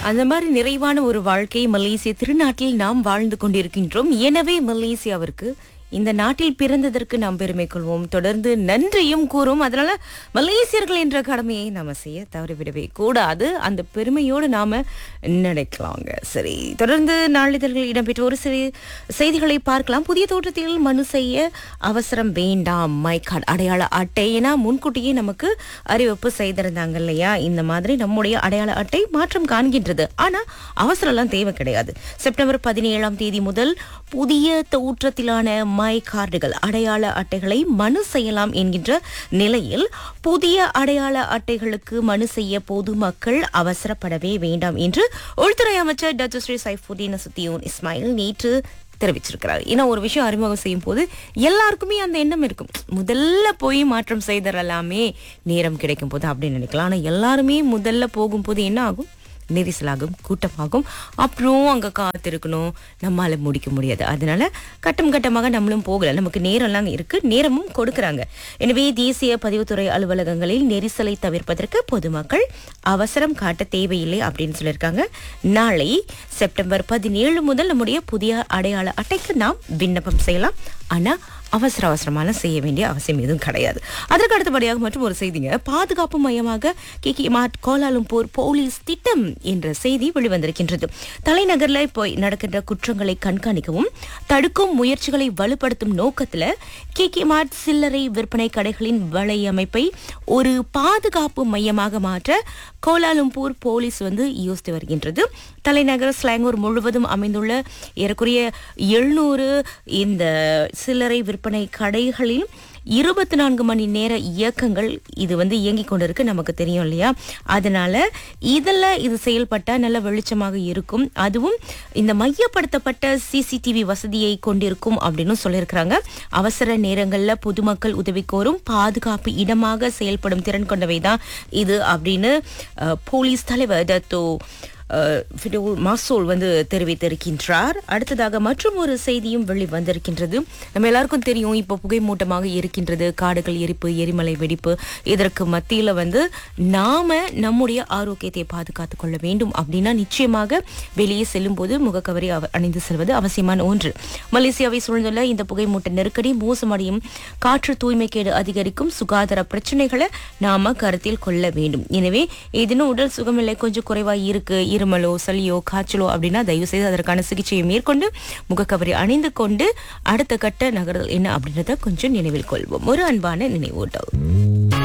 அந்த மாதிரி நிறைவான ஒரு வாழ்க்கை மலேசிய திருநாட்டில் நாம் வாழ்ந்து கொண்டிருக்கின்றோம் எனவே மலேசியாவிற்கு இந்த நாட்டில் பிறந்ததற்கு நாம் பெருமை கொள்வோம் தொடர்ந்து நன்றியும் கூறும் அதனால மலேசியர்கள் என்ற கடமையை நாம செய்ய தவறிவிடவே கூடாது அந்த பெருமையோடு நாம நினைக்கலாங்க சரி தொடர்ந்து நாளிதழ்கள் இடம்பெற்ற ஒரு சிறு செய்திகளை பார்க்கலாம் புதிய தோற்றத்தில் மனு செய்ய அவசரம் வேண்டாம் மை கார்டு அடையாள அட்டை ஏன்னா முன்கூட்டியே நமக்கு அறிவிப்பு செய்திருந்தாங்க இல்லையா இந்த மாதிரி நம்முடைய அடையாள அட்டை மாற்றம் காண்கின்றது ஆனா அவசரம்லாம் தேவை கிடையாது செப்டம்பர் பதினேழாம் தேதி முதல் புதிய தோற்றத்திலான மை கார்டுகள் அடையாள அட்டைகளை மனு செய்யலாம் என்கின்ற நிலையில் புதிய அடையாள அட்டைகளுக்கு மனு செய்ய பொதுமக்கள் அவசரப்படவே வேண்டாம் என்று உள்துறை அமைச்சர் டாக்டர் ஸ்ரீ சைஃபுதீன் சுத்தியோன் இஸ்மாயில் நேற்று தெரிவிச்சிருக்கிறார் ஏன்னா ஒரு விஷயம் அறிமுகம் செய்யும் போது எல்லாருக்குமே அந்த எண்ணம் இருக்கும் முதல்ல போய் மாற்றம் செய்தரலாமே நேரம் கிடைக்கும் போது அப்படின்னு நினைக்கலாம் ஆனா எல்லாருமே முதல்ல போகும்போது என்ன ஆகும் நெரிசலாகும் கூட்டமாகும் அப்புறம் அங்கே காத்திருக்கணும் நம்மால முடிக்க முடியாது அதனால கட்டம் கட்டமாக நம்மளும் போகல நமக்கு நேரம்லாம் இருக்கு நேரமும் கொடுக்கறாங்க எனவே தேசிய பதிவுத்துறை அலுவலகங்களில் நெரிசலை தவிர்ப்பதற்கு பொதுமக்கள் அவசரம் காட்ட தேவையில்லை அப்படின்னு சொல்லியிருக்காங்க நாளை செப்டம்பர் பதினேழு முதல் நம்முடைய புதிய அடையாள அட்டைக்கு நாம் விண்ணப்பம் செய்யலாம் ஆனா அவசர அவசரமான செய்ய வேண்டிய அவசியம் எதுவும் கிடையாது அதற்கு அடுத்தபடியாக மற்றும் ஒரு செய்திங்க பாதுகாப்பு மையமாக கே மாட் கோலாலும்பூர் போலீஸ் திட்டம் என்ற செய்தி வெளிவந்திருக்கின்றது தலைநகர்ல இப்போ நடக்கின்ற குற்றங்களை கண்காணிக்கவும் தடுக்கும் முயற்சிகளை வலுப்படுத்தும் நோக்கத்துல கே மாட் சில்லறை விற்பனை கடைகளின் வலையமைப்பை ஒரு பாதுகாப்பு மையமாக மாற்ற கோலாலும்பூர் போலீஸ் வந்து யோசித்து வருகின்றது தலைநகர் ஸ்லாங்கூர் முழுவதும் அமைந்துள்ள ஏறக்குறைய எழுநூறு இந்த சில்லறை விற்பனை கடைகளில் இருபத்தி நான்கு மணி நேர இயக்கங்கள் இது வந்து இயங்கிக் கொண்டிருக்கு நமக்கு தெரியும் இல்லையா அதனால இதில் இது செயல்பட்டா நல்ல வெளிச்சமாக இருக்கும் அதுவும் இந்த மையப்படுத்தப்பட்ட சிசிடிவி வசதியை கொண்டிருக்கும் அப்படின்னு சொல்லியிருக்கிறாங்க அவசர நேரங்களில் பொதுமக்கள் உதவி கோரும் பாதுகாப்பு இடமாக செயல்படும் திறன் கொண்டவை தான் இது அப்படின்னு அஹ், போலீஸ் தலைவர் தத்தோ அஹ், ஃபிடோல் மாசோல் வந்து தெரிவித்திருக்கின்றார் அடுத்ததாக மற்றும் ஒரு செய்தியும் வெளிவந்திருக்கின்றது நம்ம எல்லாருக்கும் தெரியும் இப்போ புகைமூட்டமாக இருக்கின்றது காடுகள் எரிப்பு எரிமலை வெடிப்பு இதற்கு மத்தியில வந்து நாம நம்முடைய ஆரோக்கியத்தை பாதுகாத்துக் கொள்ள வேண்டும் அப்படின்னா நிச்சயமாக வெளியே செல்லும் போது முகக்கவரி அவ- அணிந்து செல்வது அவசியமான ஒன்று மலேசியாவை சூழ்ந்துள்ள இந்த புகைமூட்ட நெருக்கடி மோசமடையும் காற்று தூய்மைக்கேடு அதிகரிக்கும் சுகாதார பிரச்சனைகளை நாம கருத்தில் கொள்ள வேண்டும் எனவே ஏதேனும் உடல் சுகமில்லை கொஞ்சம் குறைவா இருக்கு இருமலோ சளியோ காய்ச்சலோ அப்படின்னா தயவு செய்து அதற்கான சிகிச்சையை மேற்கொண்டு முகக்கவரி அணிந்து கொண்டு அடுத்த கட்ட நகர்தல் என்ன அப்படின்றத கொஞ்சம் நினைவில் கொள்வோம் ஒரு அன்பான நினைவூட்டல்